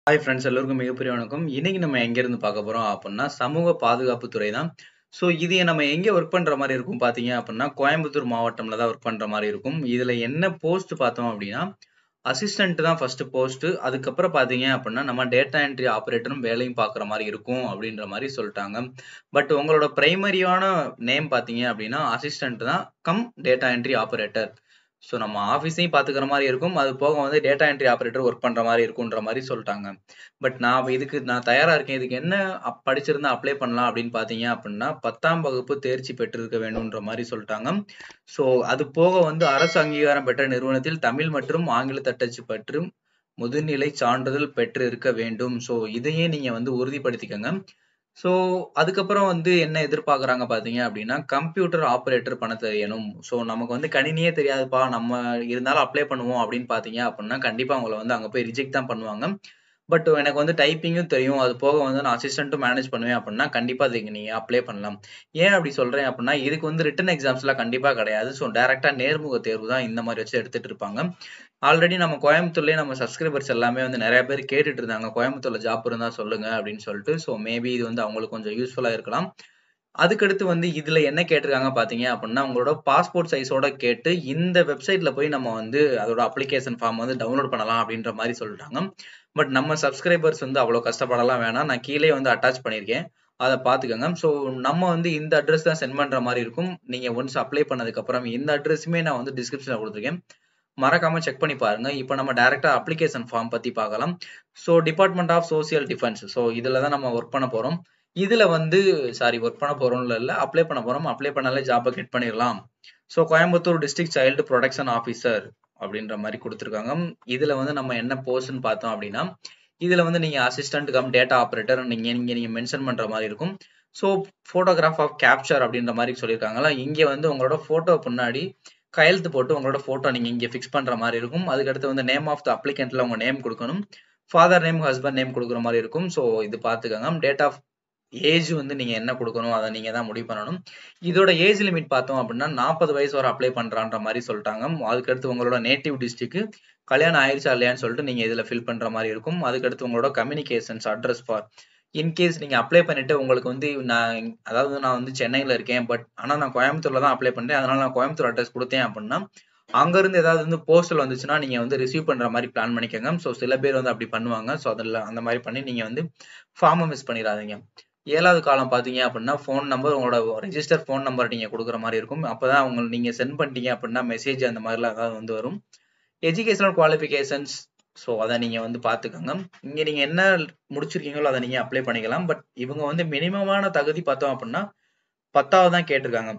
Hi friends எல்லோருக்கும் மிகப்பெரிய வணக்கம். இன்னைக்கு நம்ம எங்கேருந்து பார்க்க போறோம் அப்புட்ன்னா, சமூக பாதுகாப்பு துறை தான். ஸோ இது நம்ம எங்க ஒர்க் பண்ற மாரி இருக்கும் பார்த்தீங்க அப்புட்ன்னா, கோயம்புத்தூர் மாவட்டம்ல தான் ஒர்க் பண்ற மாரி இருக்கும். இதுல என்ன போஸ்ட் பார்த்தோம் அப்டின்னா, அசிஸ்டன்ட் தான் ஃபர்ஸ்ட் போஸ்ட். அதுக்கப்புறம் பார்த்தீங்க அப்புட்ன்னா, நம்ம டேட்டா என்ட்ரி ஆப்பரேட்டரும் வேலையும் பார்க்குற மாரி இருக்கும் அப்டின்ற மாரி சொல்ட்டாங்க. பட் உங்களோட பிரைமரியான நேம் பார்த்தீங்க அப்டின்னா, அசிஸ்டன்ட் தான் cum data entry operator. So நம்ம ஆஃபீஸையும் பார்த்துக்கிற மாரி இருக்கும். அது போக வந்து டேட்டா என்ட்ரி ஆப்பரேட்டர் ஒர்க் பண்ற மாரி இருக்குன்ற மாரி சொல்ட்டாங்க. பட் நான் இதுக்கு நான் தயாரா இருக்கேன். இதுக்கு என்ன அப் படிச்சிருந்தா அப்ளை பண்ணலாம் அப்டின்னு பார்த்தீங்க அப்புட்ன்னா, 10ஆம் வகுப்பு தேர்ச்சி பெற்றிருக்க வேண்டும்ன்ற மாரி சொல்ட்டாங்க. ஸோ அது போக வந்து அரசு அங்கீகாரம் பெற்ற நிறுவனத்தில் தமிழ் மற்றும் ஆங்கில தட்டச்சு பற்றும் முதுநிலை சான்றிதழ் பெற்று இருக்க வேண்டும். ஸோ இதையும் நீங்க வந்து உறுதிப்படுத்திக்கங்க. ஸோ அதுக்கப்புறம் வந்து என்ன எதிர்பார்க்குறாங்க பார்த்தீங்க அப்டின்னா, கம்ப்யூட்டர் ஆப்பரேட்டர் பண்ண தெரியணும். ஸோ நமக்கு வந்து கணினியே தெரியாதுப்பா, நம்ம இருந்தாலும் அப்ளை பண்ணுவோம் அப்டின்னு பார்த்தீங்க அப்புட்ன்னா, கண்டிப்பா உங்கள வந்து அங்க போய் ரிஜெக்ட் தான் பண்ணுவாங்க. பட் எனக்கு வந்து டைப்பிங்கும் தெரியும். அது போக வந்து நான் அசிஸ்டன்ட்டும் மேனேஜ் பண்ணுவேன் அப்புட்ன்னா, கண்டிப்பா அதுக்கு நீங்க அப்ளை பண்ணலாம். ஏன் அப்டி சொல்றேன் அப்புட்ன்னா, இதுக்கு வந்து ரிட்டன் எக்ஸாம்ஸ்லாம் கண்டிப்பா கிடையாது. ஸோ டைரக்ட்டா நேர்முக தேர்வு தான் இந்த மாரி வச்சு எடுத்துட்டு இருப்பாங்க. ஆல்ரெடி நம்ம கோயம்புத்தூர்லயே நம்ம சப்ஸ்கிரைபர்ஸ் எல்லாமே வந்து நெறைய பேர் கேட்டுட்டு இருந்தாங்க. கோயம்புத்தூர்ல ஜாப் இருந்தா சொல்லுங்க அப்டின்னு சொல்ட்டு. ஸோ மேபி இது வந்து அவங்களுக்கு கொஞ்சம் யூஸ்ஃபுல்லா இருக்கலாம். அதுக்கடுத்து வந்து இதுல என்ன கேட்டிருக்காங்க பார்த்தீங்க அப்புட்ன்னா, உங்களோட பாஸ்போர்ட் சைஸோட கேட்டு இந்த வெப்சைட்ல போய் நம்ம வந்து அதோட அப்ளிகேஷன் ஃபார்ம் வந்து டவுன்லோட் பண்ணலாம் அப்டின்ற மாரி சொல்ட்டாங்க. பட் நம்ம சப்ஸ்கிரைபர்ஸ் வந்து அவ்வளோ கஷ்டப்படலாம் வேணாம். நான் கீழயே வந்து அட்டாச் பண்ணியிருக்கேன். அத பார்த்துக்கங்க. ஸோ நம்ம வந்து இந்த அட்ரஸ் தான் சென்ட் பண்ற மாரி இருக்கும். நீங்க ஒன்ஸ் அப்ளை பண்ணதுக்கு அப்புறம் இந்த அட்ரஸுமே நான் வந்து டிஸ்கிரிப்ஷன்ல குடுத்துருக்கேன். மறக்காம செக் பண்ணி பாருங்க. இப்ப நம்ம டைரக்ட்டா அப்ளிகேஷன் ஃபார்ம் பத்தி பார்க்கலாம். So department of social defence. So இதுல தான் நம்ம ஒர்க் பண்ண போறோம். இதுல வந்து சாரி ஒர்க் பண்ண போறோம்ல இல்ல. அப்ளை பண்ண போறோம். அப்ளை பண்ணாலே ஜாப்ப கெட் பண்ணிரலாம். So Coimbatore district child protection officer அப்டின்ற மாரி குடுத்துருக்காங்க. இதுல வந்து நம்ம என்ன போஸ்ட்ன்னு பார்த்தோம் அப்டின்னா, இதுல வந்து நீங்க அசிஸ்டன்ட் கம் டேட்டா ஆப்பரேட்டர் நீங்க நீங்க நீங்க மென்ஷன் பண்ற மாரி இருக்கும். ஸோ போட்டோகிராஃப் ஆஃப் கேப்சர் அப்டின்ற மாரி சொல்லியிருக்காங்கல்ல. இங்க வந்து உங்களோட ஃபோட்டோ பின்னாடி கையெழுத்து போட்டு உங்களோட ஃபோட்டோ நீங்க இங்க ஃபிக்ஸ் பண்ற மாரி இருக்கும். அதுக்கடுத்து வந்து நேம் ஆஃப் த அப்ளிகன்ட்ல உங்க நேம் குடுக்கணும். ஃபாதர் நேம், ஹஸ்பண்ட் நேம் குடுக்குற மாரி இருக்கும். ஸோ இது பார்த்துக்கங்க. டேட் ஆஃப் ஏஜ் வந்து நீங்க என்ன குடுக்கணும் அத நீங்க தான் முடிவு பண்ணணும். இதோட ஏஜ் லிமிட் பார்த்தோம் அப்புட்ன்னா, 40 வயசு வரை அப்ளை பண்றான்ற மாரி சொல்ட்டாங்க. அதுக்கடுத்து உங்களோட நேட்டிவ் டிஸ்ட்ரிக்ட் கல்யாணம் ஆயிருச்சா இல்லையான்னு சொல்லிட்டு நீங்க இதுல ஃபில் பண்ற மாரி இருக்கும். அதுக்கடுத்து உங்களோட கம்யூனிகேஷன்ஸ் அட்ரஸ் ஃபார் இன்கேஸ் நீங்க அப்ளை பண்ணிட்டு உங்களுக்கு வந்து நான் அதாவது நான் வந்து சென்னையில இருக்கேன். பட் ஆனா நான் கோயம்புத்தூர்ல தான் அப்ளை பண்றேன். அதனால நான் கோயம்புத்தூர் அட்ரஸ் குடுத்தேன் அப்புட்ன்னா, அங்க இருந்து ஏதாவது வந்து போஸ்டல் வந்துச்சுன்னா, நீங்க வந்து ரிசீவ் பண்ற மாரி பிளான் பண்ணிக்கங்க. ஸோ சில பேர் வந்து அப்டி பண்ணுவாங்க. ஸோ அதுல அந்த மாரி பண்ணி நீங்க வந்து ஃபார்ம மிஸ் பண்ணிறாதீங்க. 7வது காலம் பார்த்தீங்க அப்புட்ன்னா, ஃபோன் நம்பர் உங்களோட ரிஜிஸ்டர் ஃபோன் நம்பர் நீங்க குடுக்குற மாரி இருக்கும். அப்பதான் உங்க நீங்க சென்ட் பண்ணிட்டீங்க அப்புட்ன்னா, மெசேஜ் அந்த மாரிலாம் ஏதாவது வந்து வரும். எஜுகேஷனல் குவாலிஃபிகேஷன்ஸ் ஸோ அத நீங்க வந்து பார்த்துக்கங்க. இங்க நீங்க என்ன முடிச்சிருக்கீங்களோ அத நீங்க அப்ளை பண்ணிக்கலாம். பட் இவங்க வந்து மினிமமான தகுதி பார்த்தோம் அப்புட்ன்னா, 10வது தான் கேட்டிருக்காங்க.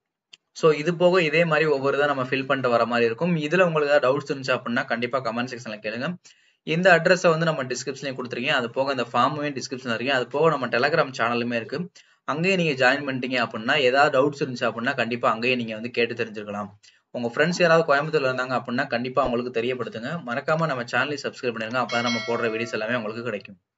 ஸோ இது போக இதே மாரி ஒவ்வொரு இதா நம்ம ஃபில் பண்ணிட்டு வர மாரி இருக்கும். இதுல உங்களுக்கு ஏதாவது டவுட்ஸ் இருந்துச்சு அப்புட்ன்னா, கண்டிப்பா கமெண்ட் செக்ஷன்ல கேளுங்க. இந்த அட்ரஸ வந்து நம்ம டிஸ்கிரிப்ஷன்லயும் குடுத்துருக்கேன். அது போக இந்த ஃபார்முமே டிஸ்கிரிப்ஷன்ல இருக்கு. அது போக நம்ம டெலகிராம் சேனலுமே இருக்கு. அங்கேயும் நீங்க ஜாயின் பண்ணிட்டீங்க அப்புட்ன்னா, ஏதாவது டவுட்ஸ் இருந்துச்சு அப்புட்ன்னா, கண்டிப்பா அங்கேயும் நீங்க வந்து கேட்டு தெரிஞ்சுக்கலாம். உங்க ஃப்ரெண்ட்ஸ் யாராவது கோயம்புத்தூர்ல இருந்தாங்க அப்புட்ன்னா, கண்டிப்பா அவங்களுக்கு தெரியப்படுத்துங்க. மறக்காம நம்ம சேனலையும் சப்ஸ்கிரைப் பண்ணிருங்க. அப்பதான் நம்ம போடுற வீடியோஸ் எல்லாமே உங்களுக்கு கிடைக்கும்.